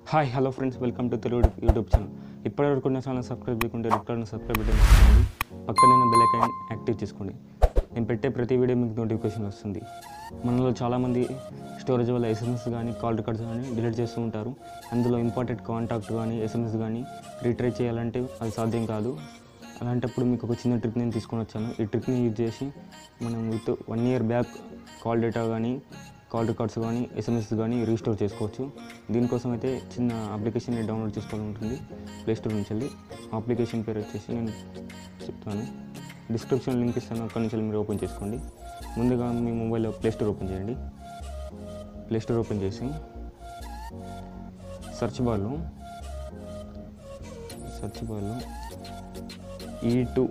hi hello friends welcome to Telugu YouTube channel ఇప్పటివరకు నా channel subscribe చేయకుంటే రెడ్ కలర్ సబ్స్క్రైబ్ బటన్ చేసుకోండి పక్కన బెల్ ఐకాన్ యాక్టివ్ చేసుకోండి నేను పెట్టే ప్రతి వీడియో మీకు నోటిఫికేషన్ వస్తుంది మనలో చాలామంది స్టోరేజ్ వల్ల ఎస్ఎంఎస్ కానీ కాల్ రికార్డ్స్ కానీ డిలీట్ చేస్తూ ఉంటారు అందులో ఇంపార్టెంట్ కాంటాక్ట్ కానీ ఎస్ఎంఎస్ కానీ రీట్రై చేయాలంటే అది సాధ్యం కాదు అలాంటప్పుడు మీకు ఒక చిన్న ట్రిక్ నేను తీసుకొని వచ్చాను ఈ ట్రిక్ని యూజ్ చేసి మనం with one year back call data కానీ కాల్ రికార్డ్స్ కానీ ఎస్ఎంఎస్ కానీ రీస్టోర్ చేసుకోవచ్చు దీనికోసం అయితే చిన్న అప్లికేషన్ డౌన్లోడ్ చేసుకోవాలి ఉంటుంది ప్లే స్టోర్ నుంచి వెళ్ళి అప్లికేషన్ పేరు వచ్చేసి నేను చెప్తాను డిస్క్రిప్షన్ లింక్ ఇస్తాను అక్కడి నుంచి వెళ్ళి మీరు ఓపెన్ చేసుకోండి ముందుగా మీ మొబైల్లో ప్లే స్టోర్ ఓపెన్ చేయండి ప్లే స్టోర్ ఓపెన్ చేసి సెర్చ్ బార్లో సెర్చ్ బార్లో E two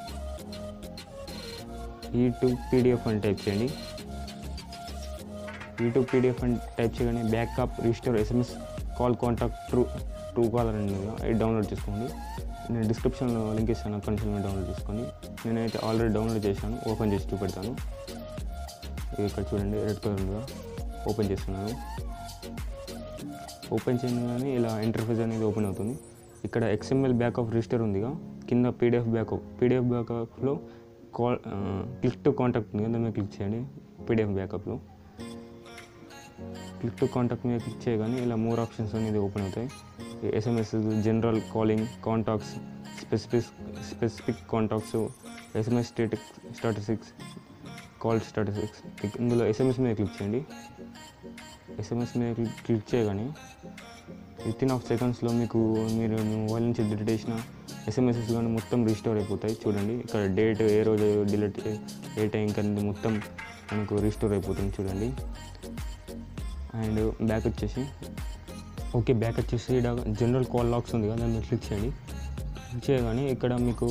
E two PDF అని టైప్ చేయండి యూట్యూబ్ పీడిఎఫ్ అని టైప్ చేయగానే backup register SMS call contact true true caller అని ఉంది కదా, అది డౌన్లోడ్ చేసుకోండి నేను డిస్క్రిప్షన్లో లింక్ ఇస్తాను అక్కడి నుంచి మీరు డౌన్లోడ్ చేసుకోండి నేనైతే ఆల్రెడీ డౌన్లోడ్ చేశాను ఓపెన్ చేసి చూపెడతాను ఇది ఇక్కడ చూడండి రెడ్ కలర్ ఉందిగా ఓపెన్ చేస్తున్నాను ఓపెన్ చేయగానే ఇలా ఇంటర్ఫేస్ అనేది ఓపెన్ అవుతుంది ఇక్కడ ఎక్స్ఎంఎల్ బ్యాకప్ రిజిస్టర్ ఉందిగా కింద పీడిఎఫ్ బ్యాకప్ పీడిఎఫ్ బ్యాకప్లో కాల్ క్లిక్ టు కాంటాక్ట్ ఉంది కదా దాని మీద క్లిక్ చేయండి పీడిఎఫ్ బ్యాకప్లో క్లిక్ టు కాంటాక్ట్ మీద క్లిక్ చేయగానే ఇలా మోర్ ఆప్షన్స్ అనేది ఓపెన్ అవుతాయి SMS general calling contacts specific specific contacts SMS static statistics call statistics ఇందులో ఎస్ఎంఎస్ మీద క్లిక్ చేయండి ఎస్ఎంఎస్ మీద క్లిక్ క్లిక్ చేయగానే విత్ ఇన్ ఆఫ్ సెకండ్స్లో మీకు మీరు మీ మొబైల్ నుంచి డిలీట్ చేసిన ఎస్ఎంఎస్ఎస్ కానీ మొత్తం రీస్టోర్ అయిపోతాయి చూడండి ఇక్కడ డేట్ ఏ రోజు డిలీట్ ఏ టైం కానీ మొత్తం మనకు రీస్టోర్ అయిపోతుంది చూడండి అండ్ బ్యాక్ వచ్చేసి ఓకే బ్యాక్ వచ్చేసి ఇక్కడ జనరల్ కాల్ లాక్స్ ఉంది కదా దాన్ని మీరు క్లిక్ చేయండి క్లిక్ చేయగానే ఇక్కడ మీకు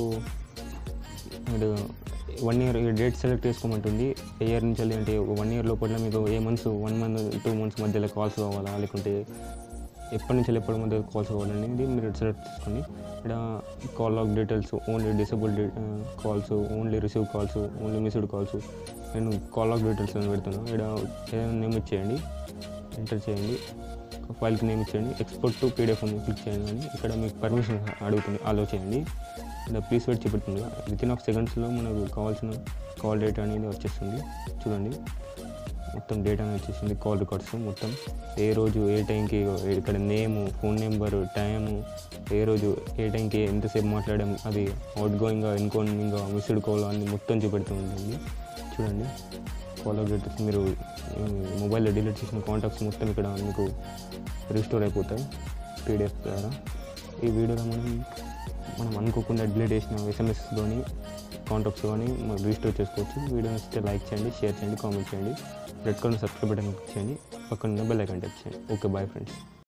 వన్ ఇయర్ డేట్ సెలెక్ట్ చేసుకోమంటుంది ఏ ఇయర్ నుంచి వెళ్ళి అంటే వన్ ఇయర్ లోపల మీకు ఏ months one month two months మధ్యలో కాల్స్ కావాలా లేకుంటే ఎప్పటి నుంచి ఎప్పటి మధ్య కాల్స్ కావాలనేది మీరు సెలెక్ట్ చేసుకోండి ఇక్కడ call log details only disable calls only receive calls only missed calls నేను కాల్ లాక్ డీటెయిల్స్ అని పెడుతున్నాను ఇక్కడ ఏదైనా నేమ్ ఇచ్చేయండి ఎంటర్ చేయండి ఫైల్కి నేమ్ ఇచ్చేయండి ఎక్స్పోర్ట్ టు పీడిఎఫ్ ఉంది క్లిక్ చేయండి కానీ ఇక్కడ మీకు పర్మిషన్ అడుగుతుంది అలో చేయండి ఇక్కడ ప్లీజ్ వెయిట్ చూపెడుతుంది విత్ ఇన్ ఆఫ్ సెకండ్స్లో మనకు కావాల్సిన కాల్ డేటా అనేది వచ్చేస్తుంది చూడండి మొత్తం డేటా అనేది వచ్చేసింది కాల్ రికార్డ్స్ మొత్తం ఏ రోజు ఏ టైంకి ఇక్కడ నేము ఫోన్ నెంబరు టైము ఏ రోజు ఏ టైంకి ఎంతసేపు మాట్లాడాం అది అవుట్ గోయింగ్గా ఇన్కోయింగ్గా మిస్డ్ కాల్ అని మొత్తం చూపెడుతూ ఉంటుంది చూడండి ఫాలో డీటెయిల్స్ మీరు మొబైల్లో డిలీట్ చేసిన కాంటాక్ట్స్ మొత్తం ఇక్కడ మీకు రీస్టోర్ అయిపోతాయి పీడిఎఫ్ ద్వారా ఈ వీడియోలో మనం మనం అనుకోకుండా డిలీట్ చేసిన ఎస్ఎంఎస్ కానీ కాంటాక్ట్స్ కానీ మనం రీస్టోర్ చేసుకోవచ్చు వీడియో నచ్చితే లైక్ చేయండి షేర్ చేయండి కామెంట్ చేయండి red colour subscribe button click చేయండి పక్కన బెల్ ఐకాన్ టచ్ చేయండి ఓకే బాయ్ ఫ్రెండ్స్